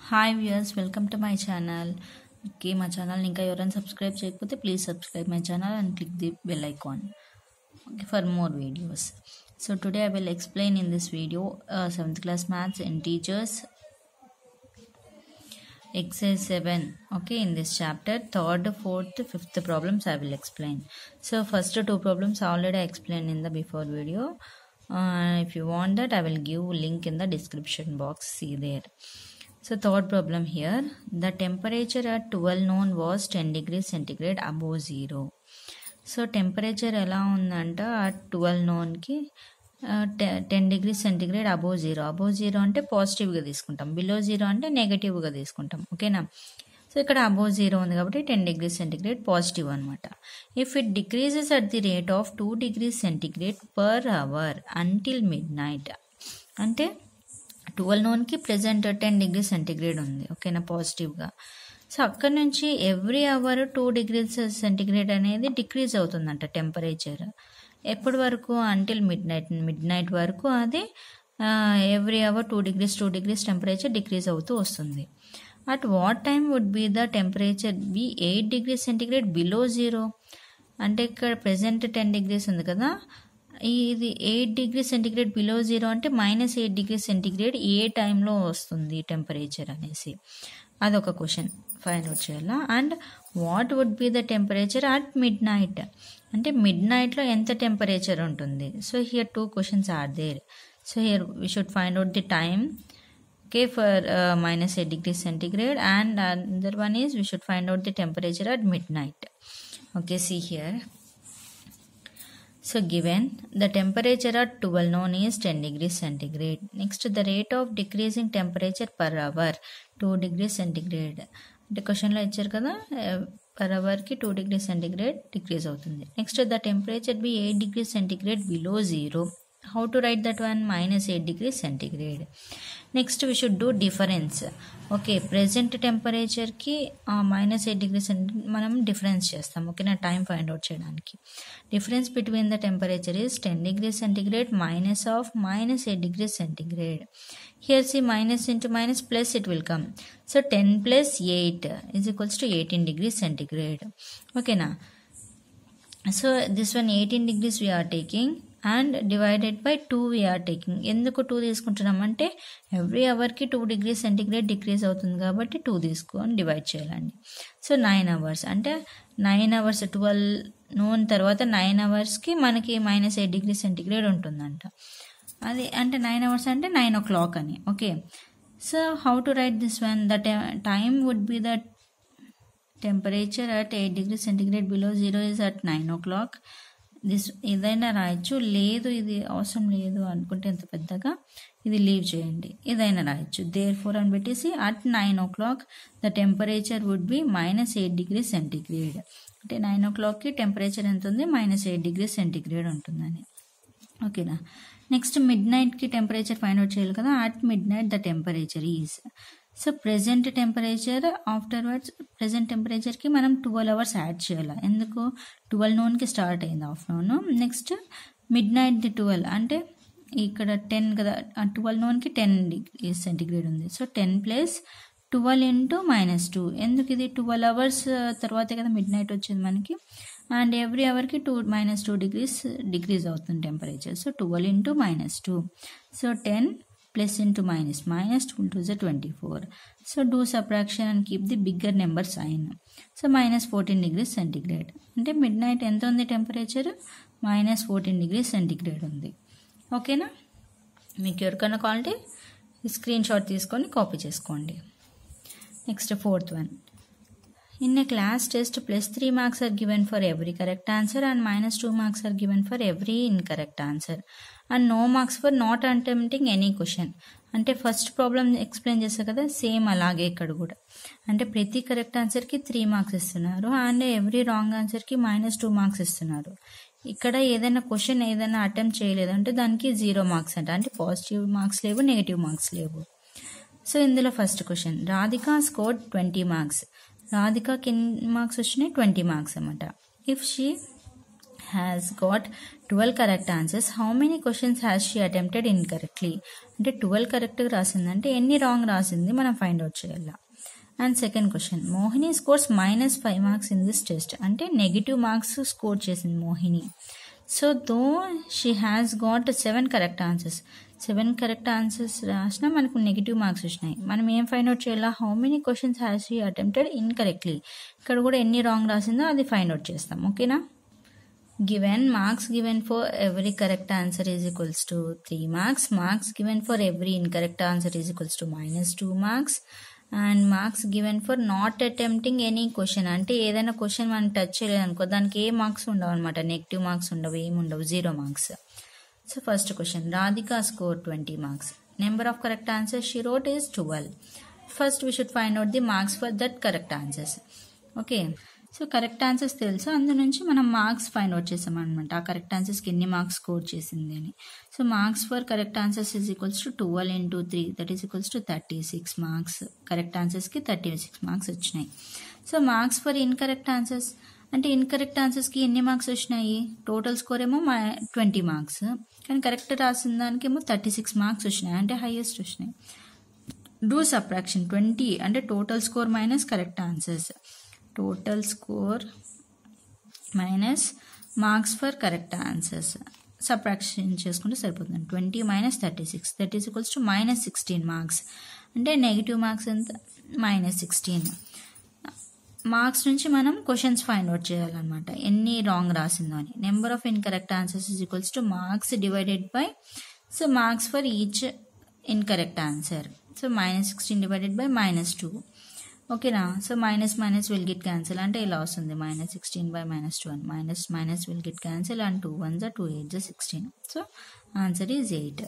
Hi viewers welcome to my channel okay మా ఛానల్ని ఇంకా ఎవరైనా సబ్స్క్రైబ్ చేయకపోతే please subscribe my channel and click the bell icon okay, for more videos. So today I will explain in this video uh, 7th class maths and teachers exercise 7 okay in this chapter third fourth fifth problems i will explain so first two problems already I explained in the before video uh, if you want that i will give link in the description box see there so third problem here the temperature at 12 noon was 10 degrees centigrade above zero so temperature ఎలా ఉందంట ఆ twelve నోన్కి ten degree centigrade above zero above zero అంటే పాజిటివ్గా తీసుకుంటాం below zero అంటే నెగటివ్గా తీసుకుంటాం ఓకేనా సో ఇక్కడ అబోవ్ జీరో ఉంది కాబట్టి టెన్ డిగ్రీ సెంటిగ్రేడ్ పాజిటివ్ అనమాట if it decreases at the rate of two degree centigrade per hour until midnight అంటే ట్వెల్వ్ నోన్కి ప్రజెంట్ టెన్ డిగ్రీ సెంటిగ్రేడ్ ఉంది ఓకేనా పాజిటివ్గా సో అక్కడ నుంచి every hour two degrees centigrade అనేది డిక్రీజ్ అవుతుందంట టెంపరేచర్ ఎప్పటి వరకు until midnight midnight వరకు అది every hour two degrees two degrees temperature decrease అవుతూ వస్తుంది at what time would be the temperature be eight degrees centigrade below zero అంటే ఇక్కడ ప్రెసెంట్ టెన్ డిగ్రీస్ ఉంది కదా ఇది eight degree centigrade below zero అంటే మైనస్ ఎయిట్ డిగ్రీ సెంటిగ్రేడ్ ఏ టైంలో వస్తుంది టెంపరేచర్ అనేసి అదొక క్వశ్చన్ ఫైండ్ అవుట్ చేయాలా and what would be the temperature at midnight అంటే మిడ్ నైట్లో ఎంత టెంపరేచర్ ఉంటుంది so here two questions are there so here we should find out the time okay for uh, minus 8 degrees centigrade and another one is we should find out the temperature at midnight okay see here so given the temperature at 12 known is 10 degrees centigrade next the rate of decreasing temperature per hour 2 degrees centigrade అంటే క్వశ్చన్లో ఇచ్చారు కదా per అవర్కి two degree centigrade decrease అవుతుంది next the temperature be eight degree centigrade below zero how to write that one minus eight degree centigrade next we should do difference okay present టెంపరేచర్కి minus eight degree centi మనం difference చేస్తాం ఓకేనా time find out చేయడానికి difference between the temperature is ten degree centigrade minus of minus eight degree centigrade here see minus into minus plus it will come so ten plus eight is equals to eighteen degree centigrade ఓకేనా so this one eighteen degrees we are taking and divided by two we are taking ఎందుకు two తీసుకుంటున్నాం అంటే every అవర్కి two degree centigrade decrease అవుతుంది కాబట్టి two తీసుకొని divide చేయాలండి so nine hours అంటే నైన్ అవర్స్ ట్వెల్వ్ నూన్ తర్వాత నైన్ అవర్స్కి మనకి మైనస్ ఎయిట్ డిగ్రీ సెంటిగ్రేడ్ ఉంటుందంట అది అంటే నైన్ అవర్స్ అంటే నైన్ ఓ క్లాక్ అని okay so how to write this one the time would be the temperature at eight degree centigrade below zero is at nine o'clock this ఏదైనా రాయొచ్చు లేదు ఇది అవసరం లేదు అనుకుంటే ఎంత పెద్దగా ఇది లీవ్ చేయండి ఏదైనా రాయొచ్చు దేర్ ఫోర్ అని పెట్టేసి at nine o'clock the temperature would be minus eight degree centigrade అంటే నైన్ ఓ క్లాక్కి టెంపరేచర్ ఎంత ఉంది మైనస్ ఎయిట్ డిగ్రీ సెంటిగ్రేడ్ ఉంటుందని ఓకేనా నెక్స్ట్ మిడ్ నైట్కి టెంపరేచర్ ఫైండ్ అవుట్ చేయాలి కదా at midnight the temperature is so present temperature afterwards present టెంపరేచర్కి మనం ట్వెల్వ్ అవర్స్ యాడ్ చేయాలి ఎందుకు ట్వెల్వ్ నోన్కి స్టార్ట్ అయింది afternoon next midnight the twelve అంటే ఇక్కడ టెన్ కదా ట్వెల్వ్ నోన్కి టెన్ డిగ్రీ సెంటిగ్రేడ్ ఉంది so ten plus twelve into minus two ఎందుకు ఇది ట్వెల్వ్ అవర్స్ తర్వాతే కదా మిడ్ నైట్ వచ్చింది మనకి అండ్ ఎవ్రీ అవర్కి two minus two degrees degrees అవుతుంది temperature so twelve into minus two so ten plus into minus minus 2 to the 24 so do subtraction and keep the bigger number sign so minus 14 degrees centigrade అంటే midnight ఎంత ఉంది temperature minus fourteen degree centigrade ఉంది ఓకేనా మీకు ఎవరికైనా కావాలంటే screenshot తీసుకొని copy చేసుకోండి next fourth one In a class test, plus 3 marks are given for every correct answer and minus 2 marks are given for every incorrect answer. And no marks for not attempting any question. అంటే first problem explain చేస్తా కదా same అలాగే ఇక్కడ కూడా అంటే ప్రతి correct ఆన్సర్కి three marks ఇస్తున్నారు అండ్ ఎవ్రీ రాంగ్ ఆన్సర్కి మైనస్ టూ మార్క్స్ ఇస్తున్నారు ఇక్కడ ఏదైనా క్వశ్చన్ ఏదైనా అటెంప్ట్ చేయలేదు అంటే దానికి జీరో మార్క్స్ అంట అంటే పాజిటివ్ మార్క్స్ లేవు నెగిటివ్ మార్క్స్ లేవు సో ఇందులో first question Radhika score twenty marks రాధికకి ఎన్ని మార్క్స్ వచ్చినాయి ట్వంటీ మార్క్స్ అనమాట if she has got twelve correct answers how many questions has she attempted incorrectly అంటే ట్వెల్వ్ కరెక్ట్గా రాసిందంటే ఎన్ని రాంగ్ రాసింది మనం ఫైండ్ అవుట్ చేయాలి and second question Mohini scores minus five marks in this test అంటే నెగిటివ్ మార్క్స్ స్కోర్ చేసింది Mohini so though she has got seven correct answers seven correct answers రాసినా మనకు నెగిటివ్ మార్క్స్ వచ్చినాయి మనం ఏం ఫైండ్ అవుట్ చేయాలా how many questions has she attempted incorrectly ఇక్కడ కూడా ఎన్ని రాంగ్ రాసిందో అది ఫైండ్ అవుట్ చేస్తాం ఓకేనా given marks given for every correct answer is equals to 3 marks marks given for every incorrect answer is equals to minus 2 marks and marks given for not attempting any question అంటే ఏదైనా question మనం touch చేయలేదు అనుకో దానికి ఏ marks ఉండవు అనమాట negative marks ఉండవు ఏమి ఉండవు zero marks so first question Radhika score twenty marks number of correct answers she wrote is twelve first we should find out the marks for that correct answers okay so correct answers తెలుసు అందు నుంచి మనం marks find out చేసాం అనమాట ఆ correct ఆన్సర్స్కి ఎన్ని marks score చేసింది అని so marks for correct answers is equals to twelve into three that is equals to thirty six marks correct ఆన్సర్స్కి థర్టీ సిక్స్ మార్క్స్ వచ్చినాయి so marks for incorrect answers అంటే incorrect ఆన్సర్స్కి ఎన్ని marks వచ్చినాయి total score ఏమో మా twenty marks కానీ correct రాసిన దానికేమో థర్టీ సిక్స్ మార్క్స్ వచ్చినాయి అంటే హైయెస్ట్ వచ్చినాయి డూ సబ్ట్రాక్షన్ ట్వంటీ అంటే total score minus correct answers total score minus marks for correct answers subtraction చేసుకుంటే సరిపోతుంది twenty minus thirty six thirty equals to minus sixteen marks అంటే negative marks ఎంత minus sixteen marks నుంచి మనం questions find out చేయాలన్నమాట ఎన్ని wrong రాసిందో అని number of incorrect answers is equals to marks divided by so marks for each incorrect answer so minus sixteen divided by minus two ఓకేనా so minus minus will get cancel అంటే ఇలా వస్తుంది minus sixteen by minus two అని minus minus will get cancel and two one జా two eight జా sixteen so answer is eight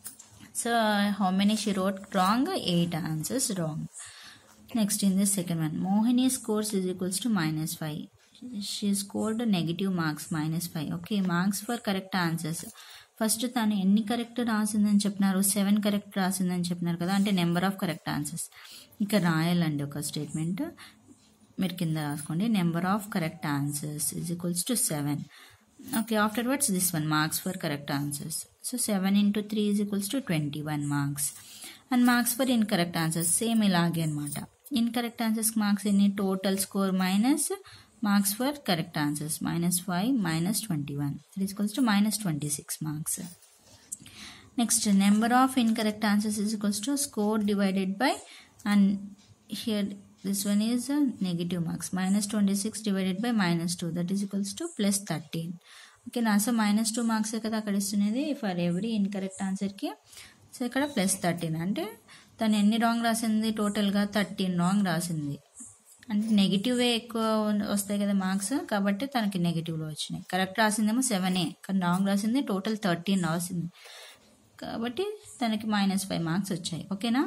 so how many she wrote wrong eight answers wrong next in this second one Mohini scores is equals to minus five she scored negative marks minus five okay marks for correct answers first తను ఎన్ని correct రాసిందని చెప్పినారు seven correct రాసిందని చెప్పినారు కదా అంటే number of correct answers ఇక రాయాలండి ఒక statement మీరు కింద రాసుకోండి number of correct answers is equals to seven okay afterwards this one marks for correct answers so seven into three is equals to twenty one marks and marks for incorrect answers same ఇలాగే అనమాట incorrect answers marks ఎన్ని total score minus marks for correct answers minus five minus twenty one it equals to minus twenty six marks next number of incorrect answers is equals to score divided by and here this one is uh, negative marks minus 26 divided by minus 2 that is equals to plus 13 okay నా so minus two marks కదా అక్కడ ఇస్తున్నది for every incorrect ఆన్సర్కి so ఇక్కడ plus thirteen అంటే తను ఎన్ని wrong రాసింది టోటల్గా థర్టీన్ రాంగ్ రాసింది అంటే నెగిటివే ఎక్కువ వస్తాయి కదా మార్క్స్ కాబట్టి తనకి నెగిటివ్లో వచ్చినాయి కరెక్ట్ రాసిందేమో సెవెనే కానీ రాంగ్ రాసింది టోటల్ థర్టీన్ రాసింది కాబట్టి తనకి మైనస్ ఫైవ్ మార్క్స్ వచ్చాయి ఓకేనా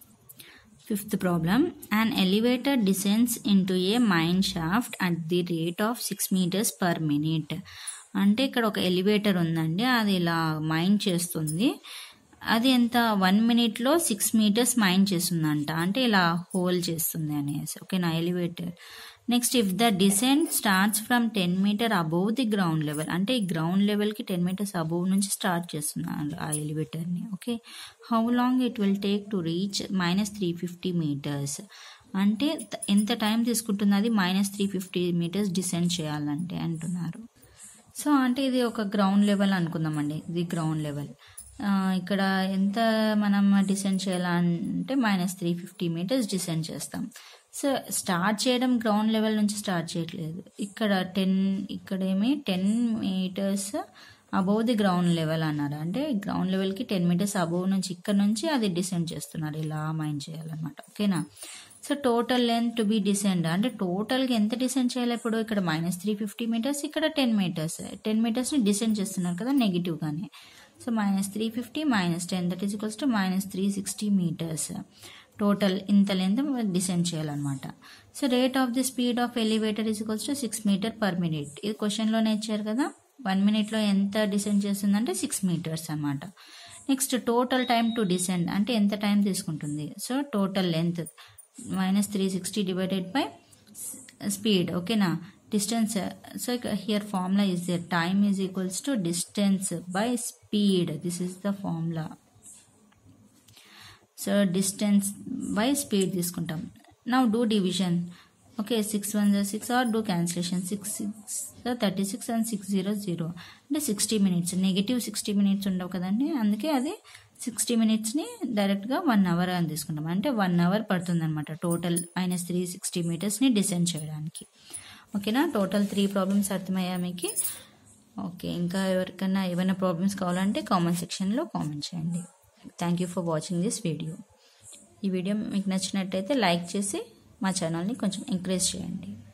fifth problem an elevator descends into a mine shaft at the rate of six metres per minute అంటే ఇక్కడ ఒక ఎలివేటర్ ఉందండి అది ఇలా మైన్ చేస్తుంది అది ఎంత వన్ మినిట్లో సిక్స్ మీటర్స్ మైన్ చేస్తుందంట అంటే ఇలా హోల్ చేస్తుంది అనేసి ఓకేనా elevator next if the descent starts from ten metre above the ground level అంటే ఈ గ్రౌండ్ లెవెల్కి టెన్ మీటర్స్ అబోవ్ నుంచి స్టార్ట్ చేస్తుంది ఆ ఎలివేటర్ని okay how long it will take to reach minus three fifty metres అంటే ఎంత టైం తీసుకుంటుంది అది minus three fifty metres descend చేయాలంటే అంటున్నారు సో అంటే ఇది ఒక గ్రౌండ్ లెవెల్ అనుకుందామండి ఇది గ్రౌండ్ లెవెల్ ఇక్కడ ఎంత మనం డిసెండ్ చేయాలంటే minus three fifty metres descend చేస్తాం సో స్టార్ట్ చేయడం గ్రౌండ్ లెవెల్ నుంచి స్టార్ట్ చేయట్లేదు ఇక్కడ టెన్ ఇక్కడేమి ten metres above the ground level అన్నారు అంటే గ్రౌండ్ లెవెల్కి టెన్ మీటర్స్ అబోవ్ నుంచి ఇక్కడ నుంచి అది డిసెండ్ చేస్తున్నారు ఇలా మైండ్ చేయాలన్నమాట ఓకేనా so total length to be descend అంటే టోటల్గా ఎంత డిసెండ్ చేయాలి ఇప్పుడు ఇక్కడ మైనస్ త్రీ ఫిఫ్టీ మీటర్స్ ఇక్కడ టెన్ మీటర్స్ టెన్ మీటర్స్ని డిసెండ్ చేస్తున్నారు కదా నెగిటివ్గానే so minus three fifty minus ten that is equals to minus three sixty metres total ఇంత లెంత్ డిసెండ్ చేయాలన్నమాట so rate of the speed of elevator is equals to six metre per minute ఇది క్వశ్చన్లోనే ఇచ్చారు కదా one మినిట్లో ఎంత descend చేస్తుందంటే six metres అనమాట next total time to descend అంటే ఎంత టైం తీసుకుంటుంది so total length minus three sixty divided by speed ఓకేనా distance uh, so here formula is there time is equals to distance by speed this is the formula so distance by speed తీసుకుంటాం now do division okay six one జా six or do cancellation six six thirty six and six zero zero అంటే sixty minutes negative sixty minutes ఉండవు కదండి అందుకే అది sixty మినిట్స్ని డైరెక్ట్గా one hour అని తీసుకుంటాం అంటే వన్ అవర్ పడుతుంది అనమాట టోటల్ మైనస్ త్రీ సిక్స్టీ మీటర్స్ని డిసెండ్ చేయడానికి ఓకేనా టోటల్ త్రీ ప్రాబ్లమ్స్ అర్థమయ్యా మీకు ఓకే ఇంకా ఎవరికైనా ఏమైనా ప్రాబ్లమ్స్ కావాలంటే కామెంట్ సెక్షన్లో కామెంట్ చేయండి thank you for watching this video ఈ వీడియో మీకు నచ్చినట్టయితే లైక్ చేసి మా ఛానల్ని కొంచెం ఎంకరేజ్ చేయండి